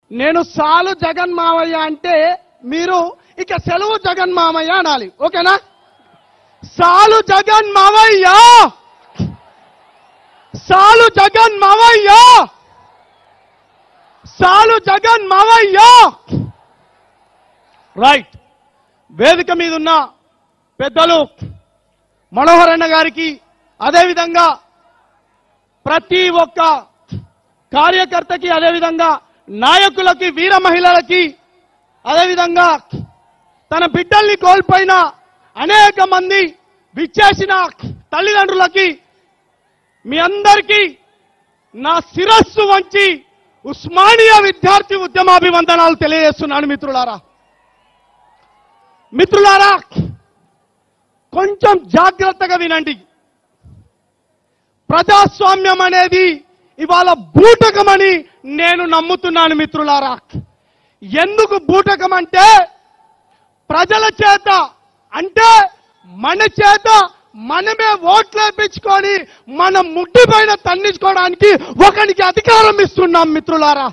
నేను సాలు జగన్ మావయ్య అంటే మీరు ఇక సెలవు జగన్ మామయ్య అనాలి ఓకేనా సాలు జగన్ మావయ్య సాలు జగన్ మావయ్య సాలు జగన్ మావయ్య రైట్ వేదిక మీద ఉన్న పెద్దలు మనోహర్ అన్న గారికి అదేవిధంగా ప్రతి ఒక్క కార్యకర్తకి అదేవిధంగా నాయకులకి వీర మహిళలకి అదేవిధంగా తన బిడ్డల్ని కోల్పోయిన అనేక మంది విచ్చేసిన తల్లిదండ్రులకి మీ అందరికీ నా శిరస్సు వంచి ఉస్మానియా విద్యార్థి ఉద్యమాభివందనాలు తెలియజేస్తున్నాను మిత్రులారా మిత్రులారా కొంచెం జాగ్రత్తగా వినండి ప్రజాస్వామ్యం అనేది ఇవాళ బూటకమని నేను నమ్ముతున్నాను మిత్రులారా ఎందుకు బూటకం అంటే ప్రజల చేత అంటే మన చేత మనమే ఓట్లు వేయించుకొని మన ముడ్డి పైన తన్నించుకోవడానికి ఒకనికి అధికారం ఇస్తున్నాం మిత్రులారా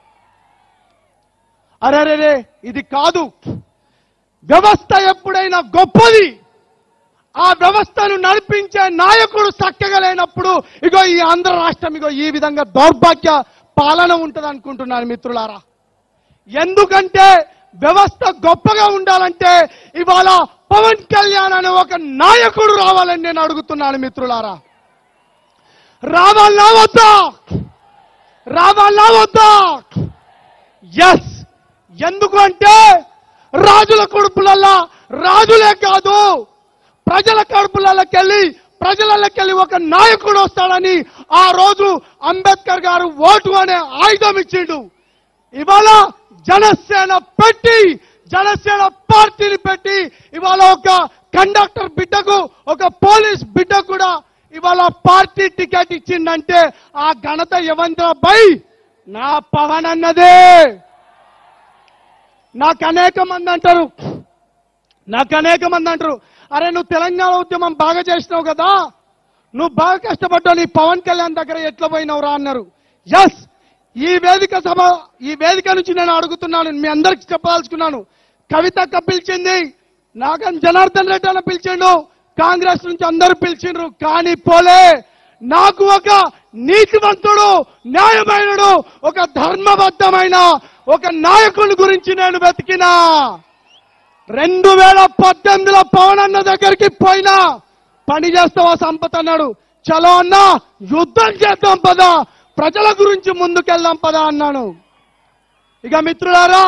అరే ఇది కాదు వ్యవస్థ ఎప్పుడైనా గొప్పది ఆ వ్యవస్థను నడిపించే నాయకుడు చక్కగా లేనప్పుడు ఇగో ఈ ఆంధ్ర రాష్ట్రం ఇగో ఈ విధంగా దౌర్భాగ్య పాలన ఉంటుంది అనుకుంటున్నాను మిత్రులారా ఎందుకంటే వ్యవస్థ గొప్పగా ఉండాలంటే ఇవాళ పవన్ కళ్యాణ్ అనే ఒక నాయకుడు రావాలని నేను అడుగుతున్నాను మిత్రులారా రావాలా వద్దా రావాలా వద్దా ఎస్ ఎందుకు అంటే రాజుల కొడుపులల్లా రాజులే కాదు ప్రజల కడుపులకెళ్ళి ప్రజలకెళ్ళి ఒక నాయకుడు వస్తాడని ఆ రోజు అంబేద్కర్ గారు ఓటు అనే ఆయుధం ఇచ్చిండు ఇవాళ జనసేన పెట్టి జనసేన పార్టీని పెట్టి ఇవాళ ఒక కండక్టర్ బిడ్డకు ఒక పోలీస్ బిడ్డ కూడా ఇవాళ పార్టీ టికెట్ ఇచ్చిందంటే ఆ ఘనత ఎవంద్ర బై నా పవన్ అన్నదే నాకు అనేక మంది అంటారు నాకు అనేక మంది అంటారు అరే నువ్వు తెలంగాణ ఉద్యమం బాగా చేసినావు కదా నువ్వు బాగా కష్టపడ్డావు నీ పవన్ కళ్యాణ్ దగ్గర ఎట్లా పోయినవురా అన్నారు ఎస్ ఈ వేదిక సభ ఈ వేదిక నుంచి నేను అడుగుతున్నాను మీ అందరికి చెప్పదలుచుకున్నాను కవితక్క పిలిచింది నాగన్ జనార్దన్ రెడ్డి అని పిలిచిండు కాంగ్రెస్ నుంచి అందరూ పిలిచిండ్రు కానీ పోలే నాకు ఒక నీతివంతుడు న్యాయమైనడు ఒక ధర్మబద్ధమైన ఒక నాయకుని గురించి నేను వెతికినా రెండు వేల పద్దెనిమిదిలో పవన్ అన్న దగ్గరికి పోయినా పని చేస్తావా సంపత్ అన్నాడు చలో అన్నా యుద్ధం చేద్దాం పదా ప్రజల గురించి ముందుకెళ్దాం పదా అన్నాను ఇక మిత్రులారా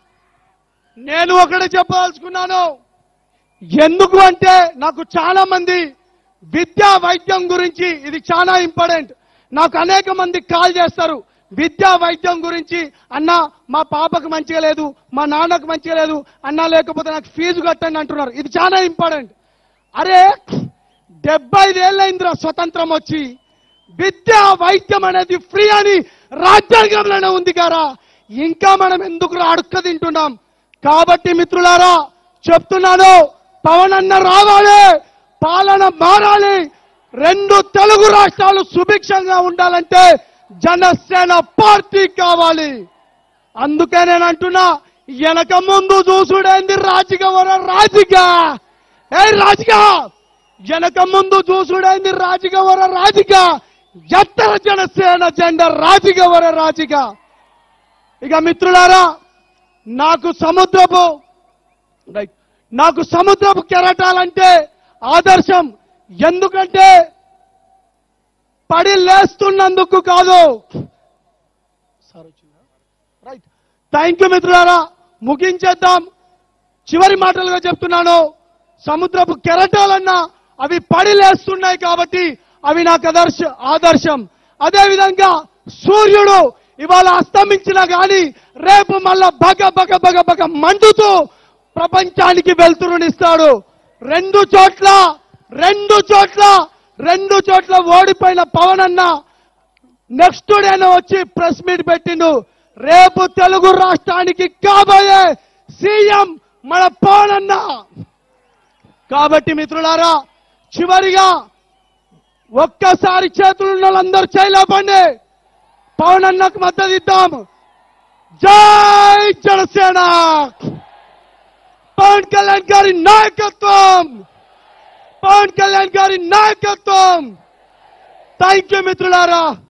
నేను ఒకటి చెప్పదలుచుకున్నాను ఎందుకు అంటే నాకు చాలా మంది విద్యా వైద్యం గురించి ఇది చాలా ఇంపార్టెంట్ నాకు అనేక మంది కాల్ చేస్తారు విద్యా వైద్యం గురించి అన్న మా పాపకు మంచిగా లేదు మా నాన్నకు మంచిగా లేదు అన్న లేకపోతే నాకు ఫీజు కట్టండి అంటున్నారు ఇది చాలా ఇంపార్టెంట్ అరే డెబ్బై ఐదేళ్ళైందిరా స్వతంత్రం వచ్చి విద్యా వైద్యం అనేది ఫ్రీ అని రాజ్యాంగంలోనే ఉంది కారా ఇంకా మనం ఎందుకు అడుక్క తింటున్నాం కాబట్టి మిత్రులారా చెప్తున్నాను పవన్ అన్న రావాలి పాలన మారాలి రెండు తెలుగు రాష్ట్రాలు సుభిక్షంగా ఉండాలంటే జనసేన పార్టీ కావాలి అందుకే నేను అంటున్నా వెనక ముందు చూసుడేంది రాజకవర రాజిక ఏ రాజిక వెనక ముందు చూసుడైంది రాజకవర రాజిక ఎత్తర జనసేన జెండా రాజకవర రాజిక ఇక మిత్రులారా నాకు సముద్రపు రైట్ నాకు సముద్రపు కెరటాలంటే ఆదర్శం ఎందుకంటే పడి లేస్తున్నందుకు కాదు సార్ వచ్చిందా రైట్ థ్యాంక్ యూ మిత్రులారా ముగించేద్దాం చివరి మాటలుగా చెప్తున్నాను సముద్రపు కెరటాలన్నా అవి పడి లేస్తున్నాయి కాబట్టి అవి నాకు ఆదర్శ ఆదర్శం అదేవిధంగా సూర్యుడు ఇవాళ అస్తమించినా గాని రేపు మళ్ళా బగ బగ బగ బగ మండుతూ ప్రపంచానికి వెలుతురునిస్తాడు రెండు చోట్ల రెండు చోట్ల రెండు చోట్ల ఓడిపోయిన పవన్ అన్న నెక్స్ట్ డేనే వచ్చి ప్రెస్ మీట్ పెట్టిండు రేపు తెలుగు రాష్ట్రానికి కాబోయే సీఎం మన పవన్ అన్న కాబట్టి మిత్రులారా చివరిగా ఒక్కసారి చేతులున్న వాళ్ళందరూ చేయలేపండి పవన్ అన్నకు మద్దతు ఇద్దాం జై జనసేన పవన్ కళ్యాణ్ గారి నాయకత్వం పవన్ కళ్యాణ్ గారి నాయకత్వం థ్యాంక్ యూ మిత్రులారా